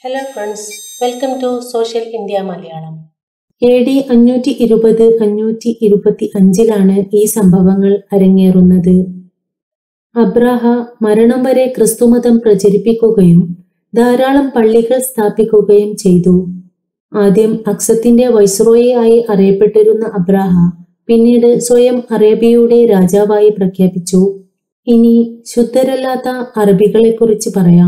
hello friends welcome to social India Malayalam A D അഞ്ഞൂറ്റി ഇരുപത് അഞ്ഞൂറ്റി ഇരുപത്തി അഞ്ചിലാണ് ഈ സംഭവങ്ങൾ അരങ്ങേറുന്നത് അബ്രാഹ മരണം വരെ ക്രിസ്തുമതം പ്രചരിപ്പിക്കുകയും ധാരാളം പള്ളികൾ സ്ഥാപിക്കുകയും ചെയ്തു ആദ്യം അക്സത്തിന്റെ വൈസ്രോയി ആയി അറിയപ്പെട്ടിരുന്ന അബ്രാഹ പിന്നീട് സ്വയം അറേബ്യയുടെ രാജാവായി പ്രഖ്യാപിച്ചു ഇനി ശുദ്ധരല്ലാത്ത അറബികളെക്കുറിച്ച് പറയാം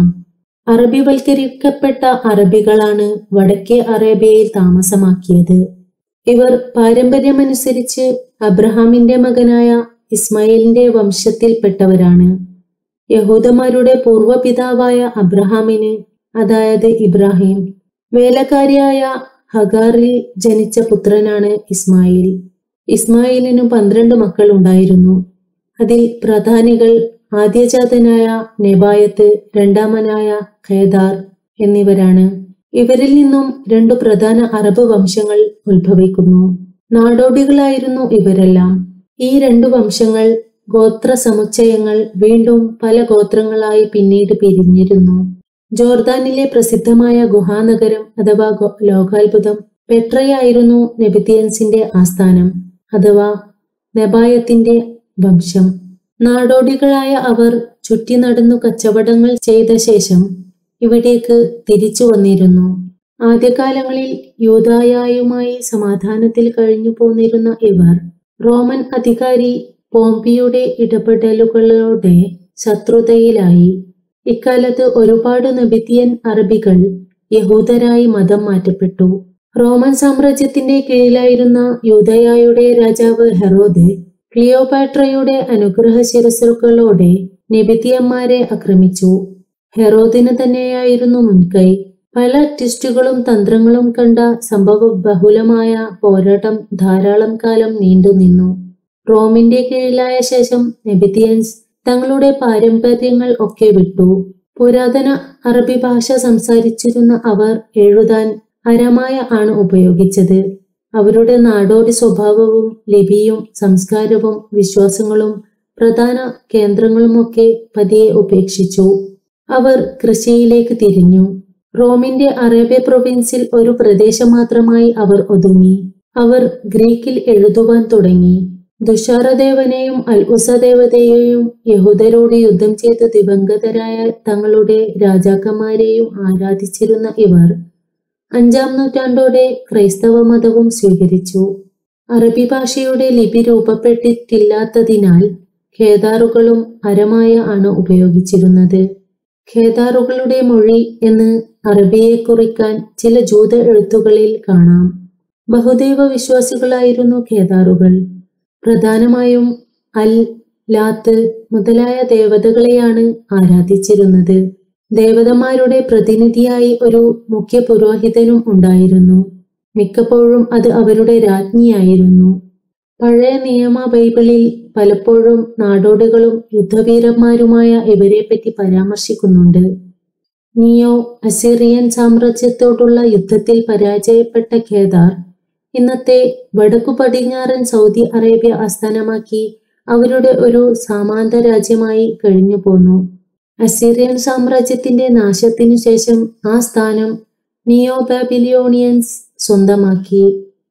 അറബിവൽക്കരിക്കപ്പെട്ട അറബികളാണ് വടക്കേ അറേബ്യയിൽ താമസമാക്കിയത് ഇവർ പാരമ്പര്യമനുസരിച്ച് അബ്രഹാമിന്റെ മകനായ ഇസ്മായിലിന്റെ വംശത്തിൽപ്പെട്ടവരാണ് യഹൂദന്മാരുടെ പൂർവ്വപിതാവായ അബ്രഹാമിന് അതായത് ഇബ്രാഹിം വേലക്കാരിയായ ഹഗാറിൽ ജനിച്ച പുത്രനാണ് ഇസ്മായിൽ ഇസ്മായിലിനു പന്ത്രണ്ട് മക്കൾ ഉണ്ടായിരുന്നു അതിൽ പ്രധാനികൾ ആദ്യജാതനായ നെബായത്ത് രണ്ടാമനായ ഖേദാർ എന്നിവരാണ് ഇവരിൽ നിന്നും രണ്ടു പ്രധാന അറബ് വംശങ്ങൾ ഉത്ഭവിക്കുന്നു നാടോടികളായിരുന്നു ഇവരെല്ലാം ഈ രണ്ടു വംശങ്ങൾ ഗോത്ര സമുച്ചയങ്ങൾ വീണ്ടും പല ഗോത്രങ്ങളായി പിന്നീട് പിരിഞ്ഞിരുന്നു ജോർദാനിലെ പ്രസിദ്ധമായ ഗുഹാനഗരം അഥവാ ഗോ- ലോകാത്ഭുതം പെട്രയായിരുന്നു നെബിത്തിയൻസിന്റെ ആസ്ഥാനം അഥവാ നെബായത്തിന്റെ വംശം നാടോടികളായ അവർ ചുറ്റി നടന്നു കച്ചവടങ്ങൾ ചെയ്ത ശേഷം ഇവിടേക്ക് തിരിച്ചു വന്നിരുന്നു ആദ്യകാലങ്ങളിൽ യൂതായായുമായി സമാധാനത്തിൽ കഴിഞ്ഞു പോന്നിരുന്ന ഇവർ റോമൻ അധികാരി പോംപിയുടെ ഇടപെടലുകളോടെ ശത്രുതയിലായി ഇക്കാലത്ത് ഒരുപാട് നബിത്തിയൻ അറബികൾ യഹൂദരായി മതം മാറ്റപ്പെട്ടു റോമൻ സാമ്രാജ്യത്തിന്റെ കീഴിലായിരുന്ന യൂതയായുടെ രാജാവ് ഹെറോദ് ക്ലിയോപാട്രയുടെ അനുഗ്രഹ ശിരസുകളോടെ നെബിത്തിയന്മാരെ ആക്രമിച്ചു ഹെറോദിന് തന്നെയായിരുന്നു മുൻകൈ പല ട്വിസ്റ്റുകളും തന്ത്രങ്ങളും കണ്ട സംഭവ ബഹുലമായ പോരാട്ടം ധാരാളം കാലം നീണ്ടുനിന്നു റോമിന്റെ കീഴിലായ ശേഷം നെബിത്തിയൻസ് തങ്ങളുടെ പാരമ്പര്യങ്ങൾ ഒക്കെ വിട്ടു പുരാതന അറബി ഭാഷ സംസാരിച്ചിരുന്ന അവർ എഴുതാൻ അരമായ ആണ് ഉപയോഗിച്ചത് അവരുടെ നാടോടി സ്വഭാവവും ലിപിയും സംസ്കാരവും വിശ്വാസങ്ങളും പ്രധാന കേന്ദ്രങ്ങളുമൊക്കെ പതിയെ ഉപേക്ഷിച്ചു അവർ കൃഷിയിലേക്ക് തിരിഞ്ഞു റോമിന്റെ അറേബ്യ പ്രൊവിൻസിൽ ഒരു പ്രദേശം മാത്രമായി അവർ ഒതുങ്ങി അവർ ഗ്രീക്കിൽ എഴുതുവാൻ തുടങ്ങി ദുഷാരദേവനെയും അൽ ഉസദേവതയെയും യഹൂദരോട് യുദ്ധം ചെയ്ത് ദിവംഗതരായ തങ്ങളുടെ രാജാക്കന്മാരെയും ആരാധിച്ചിരുന്ന ഇവർ അഞ്ചാം നൂറ്റാണ്ടോടെ ക്രൈസ്തവ മതവും സ്വീകരിച്ചു അറബി ഭാഷയുടെ ലിപി രൂപപ്പെട്ടിട്ടില്ലാത്തതിനാൽ ഖേദാറുകളും അരമായ ആണ് ഉപയോഗിച്ചിരുന്നത് ഖേദാറുകളുടെ മൊഴി എന്ന് അറബിയെ കുറിക്കാൻ ചില ജൂത എഴുത്തുകളിൽ കാണാം ബഹുദൈവ വിശ്വാസികളായിരുന്നു ഖേദാറുകൾ പ്രധാനമായും അൽ ലാത്ത് മുതലായ ദേവതകളെയാണ് ആരാധിച്ചിരുന്നത് ദേവതമാരുടെ പ്രതിനിധിയായി ഒരു മുഖ്യ പുരോഹിതനും ഉണ്ടായിരുന്നു മിക്കപ്പോഴും അത് അവരുടെ രാജ്ഞിയായിരുന്നു പഴയ നിയമ ബൈബിളിൽ പലപ്പോഴും നാടോടികളും യുദ്ധവീരന്മാരുമായ ഇവരെപ്പറ്റി പരാമർശിക്കുന്നുണ്ട് നിയോ അസീറിയൻ സാമ്രാജ്യത്തോടുള്ള യുദ്ധത്തിൽ പരാജയപ്പെട്ട ഖേദാർ ഇന്നത്തെ വടക്കു പടിഞ്ഞാറൻ സൗദി അറേബ്യ ആസ്ഥാനമാക്കി അവരുടെ ഒരു സാമാന്ത രാജ്യമായി കഴിഞ്ഞു പോന്നു അസീറിയൻ സാമ്രാജ്യത്തിന്റെ നാശത്തിനു ശേഷം ആ സ്ഥാനം നിയോ ബാബിലിയോണിയൻസ് സ്വന്തമാക്കി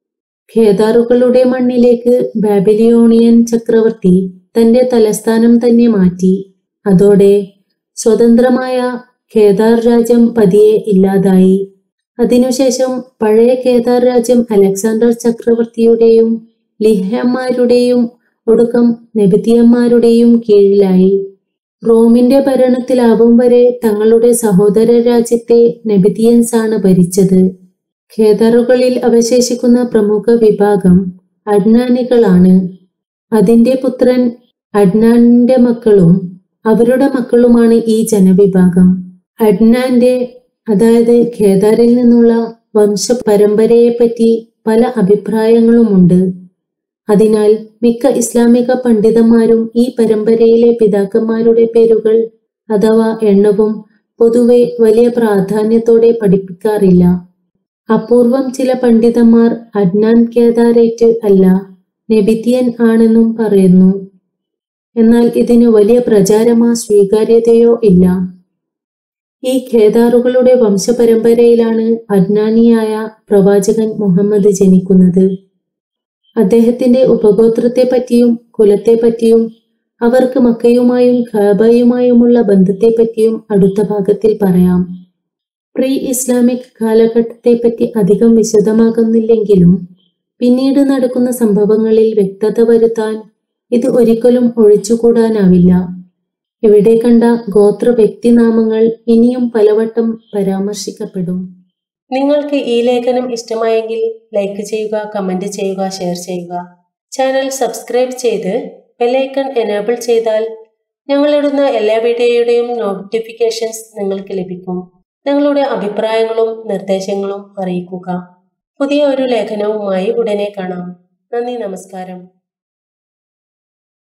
ഖേദാറുകളുടെ മണ്ണിലേക്ക് ബാബിലിയോണിയൻ ചക്രവർത്തി തന്റെ തലസ്ഥാനം തന്നെ മാറ്റി അതോടെ സ്വതന്ത്രമായ ഖേദാർ രാജ്യം പതിയെ ഇല്ലാതായി അതിനുശേഷം പഴയ കേദാർ രാജ്യം അലക്സാണ്ടർ ചക്രവർത്തിയുടെയും ലിഹ്യന്മാരുടെയും ഒടുക്കം നെബിത്തിയന്മാരുടെയും കീഴിലായി റോമിന്റെ ഭരണത്തിലാവും വരെ തങ്ങളുടെ സഹോദര രാജ്യത്തെ നെബിത്തിയൻസ് ആണ് ഭരിച്ചത് ഖേദറുകളിൽ അവശേഷിക്കുന്ന പ്രമുഖ വിഭാഗം അഡ്നാനികളാണ് അതിന്റെ പുത്രൻ അഡ്നാനിന്റെ മക്കളും അവരുടെ മക്കളുമാണ് ഈ ജനവിഭാഗം അഡ്നാന്റെ അതായത് ഖേദാറിൽ നിന്നുള്ള വംശപരമ്പരയെപ്പറ്റി പല അഭിപ്രായങ്ങളുമുണ്ട് അതിനാൽ മിക്ക ഇസ്ലാമിക പണ്ഡിതന്മാരും ഈ പരമ്പരയിലെ പിതാക്കന്മാരുടെ പേരുകൾ അഥവാ എണ്ണവും പൊതുവെ വലിയ പ്രാധാന്യത്തോടെ പഠിപ്പിക്കാറില്ല അപൂർവം ചില പണ്ഡിതന്മാർ അഡ്നാൻ കേദാരേറ്റ് അല്ല നെബിത്തിയൻ ആണെന്നും പറയുന്നു എന്നാൽ ഇതിന് വലിയ പ്രചാരമോ സ്വീകാര്യതയോ ഇല്ല ഈ ഖേദാറുകളുടെ വംശപരമ്പരയിലാണ് അജ്ഞാനിയായ പ്രവാചകൻ മുഹമ്മദ് ജനിക്കുന്നത് അദ്ദേഹത്തിന്റെ ഉപഗോത്രത്തെപ്പറ്റിയും കുലത്തെപ്പറ്റിയും അവർക്ക് മക്കയുമായും ഖാബയുമായുമുള്ള ബന്ധത്തെപ്പറ്റിയും അടുത്ത ഭാഗത്തിൽ പറയാം പ്രീ ഇസ്ലാമിക് കാലഘട്ടത്തെപ്പറ്റി അധികം വിശദമാകുന്നില്ലെങ്കിലും പിന്നീട് നടക്കുന്ന സംഭവങ്ങളിൽ വ്യക്തത വരുത്താൻ ഇത് ഒരിക്കലും ഒഴിച്ചുകൂടാനാവില്ല ഇവിടെ കണ്ട ഗോത്ര വ്യക്തിനാമങ്ങൾ ഇനിയും പലവട്ടം പരാമർശിക്കപ്പെടും നിങ്ങൾക്ക് ഈ ലേഖനം ഇഷ്ടമായെങ്കിൽ ലൈക്ക് ചെയ്യുക കമന്റ് ചെയ്യുക ഷെയർ ചെയ്യുക ചാനൽ സബ്സ്ക്രൈബ് ചെയ്ത് ബെലൈക്കൺ എനേബിൾ ചെയ്താൽ ഞങ്ങളിടുന്ന എല്ലാ വീഡിയോയുടെയും നോട്ടിഫിക്കേഷൻസ് നിങ്ങൾക്ക് ലഭിക്കും നിങ്ങളുടെ അഭിപ്രായങ്ങളും നിർദ്ദേശങ്ങളും അറിയിക്കുക പുതിയ ഒരു ലേഖനവുമായി ഉടനെ കാണാം നന്ദി നമസ്കാരം